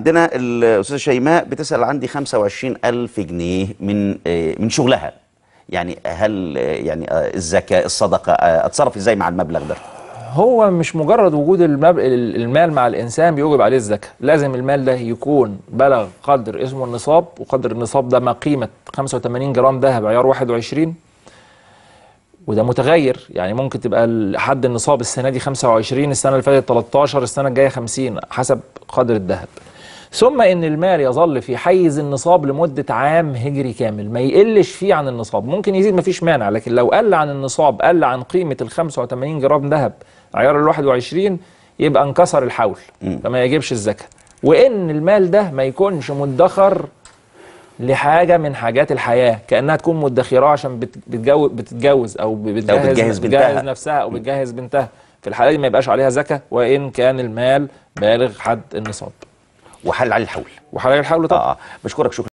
عندنا الاستاذه شيماء بتسال عندي 25000 جنيه من آه، من شغلها يعني هل آه، يعني آه، الزكاه الصدقه آه، اتصرف ازاي مع المبلغ ده هو مش مجرد وجود المب... المال مع الانسان بيوجب عليه الزكاه لازم المال ده يكون بلغ قدر اسمه النصاب وقدر النصاب ده ما قيمه 85 جرام ذهب عيار 21 وده متغير يعني ممكن تبقى ال- حد النصاب السنه دي 25 السنه اللي فاتت 13 السنه الجايه 50 حسب قدر الذهب ثم ان المال يظل في حيز النصاب لمده عام هجري كامل ما يقلش فيه عن النصاب ممكن يزيد مفيش مانع لكن لو قل عن النصاب قل عن قيمه ال 85 جرام ذهب عيار ال 21 يبقى انكسر الحول فما يجيبش الزكاه وان المال ده ما يكونش مدخر لحاجه من حاجات الحياه كانها تكون مدخراه عشان بت- بتجوز بتتجوز او بتجهز بتجهز بنتها. بتجهز نفسها او بتجهز بنتها في الحاله دي ما يبقاش عليها زكاه وان كان المال بالغ حد النصاب وحل عليه الحول وحلال الحول طبعا اه بشكرك شكرا